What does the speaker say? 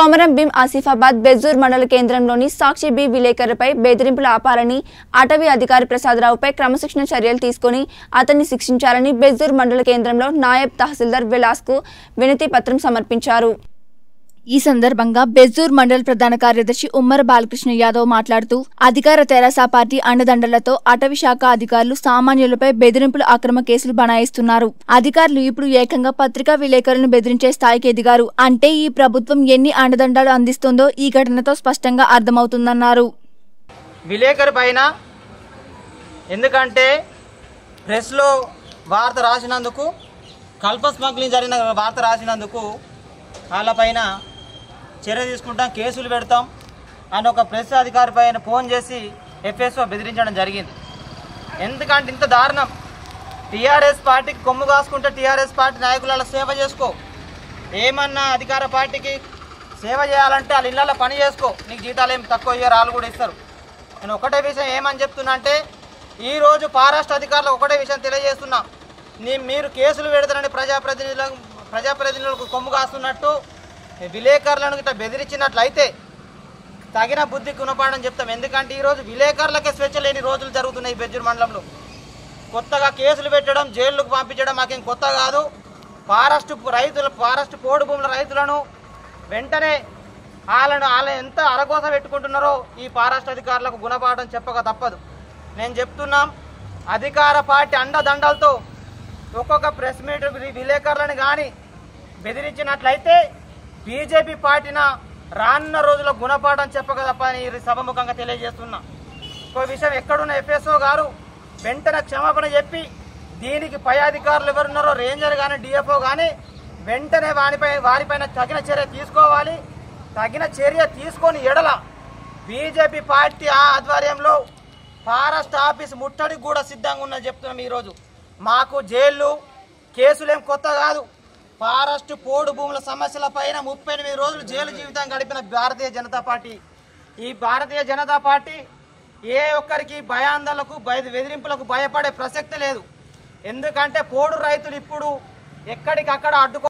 కొమరం భీం ఆసిఫాబాద్ బెజ్జూర్ మండల కేంద్రంలోని సాక్షి బి విలేకరుపై బెదిరింపులు ఆపాలని అటవీ అధికారి ప్రసాదరావుపై క్రమశిక్షణ చర్యలు తీసుకుని అతన్ని శిక్షించాలని బెజ్జూర్ మండల కేంద్రంలో నాయబ్ తహసీల్దార్ విలాస్కు వినతి పత్రం సమర్పించారు ఈ సందర్భంగా బెజ్జూర్ మండల ప్రధాన కార్యదర్శి ఉమ్మర బాలకృష్ణ యాదవ్ మాట్లాడుతూ అధికార తెరాస పార్టీ అండదండలతో అటవీ శాఖ అధికారులు సామాన్యులపై బెదిరింపులు అక్రమ కేసులు బనాయిస్తున్నారు అధికారులు ఇప్పుడు ఏకంగా పత్రికా విలేకరులను బెదిరించే స్థాయికి ఎదిగారు అంటే ఈ ప్రభుత్వం ఎన్ని అండదండాలు అందిస్తుందో ఈ ఘటనతో స్పష్టంగా అర్థమవుతుందన్నారు విలేకరు పైన ఎందుకంటే ప్రెస్లో వార్త రాసినందుకు కల్ప స్మగ్లింగ్ జరిగిన వార్త రాసినందుకు వాళ్ళపైన చర్య తీసుకుంటాం కేసులు పెడతాం అని ఒక ప్రెస్ అధికారి పైన ఫోన్ చేసి ఎఫ్ఎస్ఓ బెదిరించడం జరిగింది ఎందుకంటే ఇంత దారుణం టీఆర్ఎస్ పార్టీకి కొమ్ము కాసుకుంటే టీఆర్ఎస్ పార్టీ నాయకుల సేవ చేసుకో ఏమన్నా అధికార పార్టీకి సేవ చేయాలంటే వాళ్ళ ఇళ్ళల్లో పని చేసుకో నీకు జీతాలు ఏం తక్కువ ఇయ్యారు వాళ్ళు కూడా ఇస్తారు నేను ఒకటే విషయం ఏమని చెప్తున్నా అంటే ఈరోజు పారాష్ట్ర అధికారులకు ఒకటే విషయం తెలియజేస్తున్నా నీ మీరు కేసులు పెడతారని ప్రజాప్రతినిధులకు ప్రజాప్రతినిధులకు కొమ్ము కాస్తున్నట్టు విలేకరులను ఇట్లా బెదిరించినట్లయితే తగిన బుద్ధి గుణపాఠం చెప్తాం ఎందుకంటే ఈరోజు విలేకరులకే స్వేచ్ఛ లేని రోజులు జరుగుతున్నాయి ఈ బెజ్జూరు మండలంలో కొత్తగా కేసులు పెట్టడం జైళ్ళకు పంపించడం మాకేం కొత్త కాదు ఫారెస్ట్ రైతుల ఫారెస్ట్ పోడు భూముల రైతులను వెంటనే వాళ్ళను వాళ్ళ ఎంత అరగోస పెట్టుకుంటున్నారో ఈ ఫారెస్ట్ అధికారులకు గుణపాఠం చెప్పక తప్పదు నేను చెప్తున్నాం అధికార పార్టీ అండదండలతో ఒక్కొక్క ప్రెస్ మీట్ వి- విలేకరులను కానీ బెదిరించినట్లయితే బీజేపీ పార్టీన రానున్న రోజుల్లో గుణపాఠం చెప్పక తప్ప అని ఈ సభముఖంగా తెలియజేస్తున్నా ఇంకో విషయం ఎక్కడున్న ఎఫ్ఎస్ఓ గారు వెంటనే క్షమాపణ చెప్పి దీనికి పై అధికారులు ఎవరున్నారో రేంజర్ కానీ డిఎఫ్ఓ కానీ వెంటనే వారిపై వారిపైన తగిన చర్య తీసుకోవాలి తగిన చర్య తీసుకొని ఎడల బీజేపీ పార్టీ ఆ ఆధ్వర్యంలో ఫారెస్ట్ ఆఫీస్ ముట్టడికి కూడా సిద్ధంగా ఉందని చెప్తున్నాం ఈరోజు మాకు జైళ్ళు కేసులేం కొత్త కాదు ఫారెస్ట్ పోడు భూముల సమస్యల పైన ముప్పై ఎనిమిది రోజులు జైలు జీవితం గడిపిన భారతీయ జనతా పార్టీ ఈ భారతీయ జనతా పార్టీ ఏ ఒక్కరికి భయాందోళనకు భయ బెదిరింపులకు భయపడే ప్రసక్తి లేదు ఎందుకంటే పోడు రైతులు ఇప్పుడు ఎక్కడికక్కడ అడ్డుకో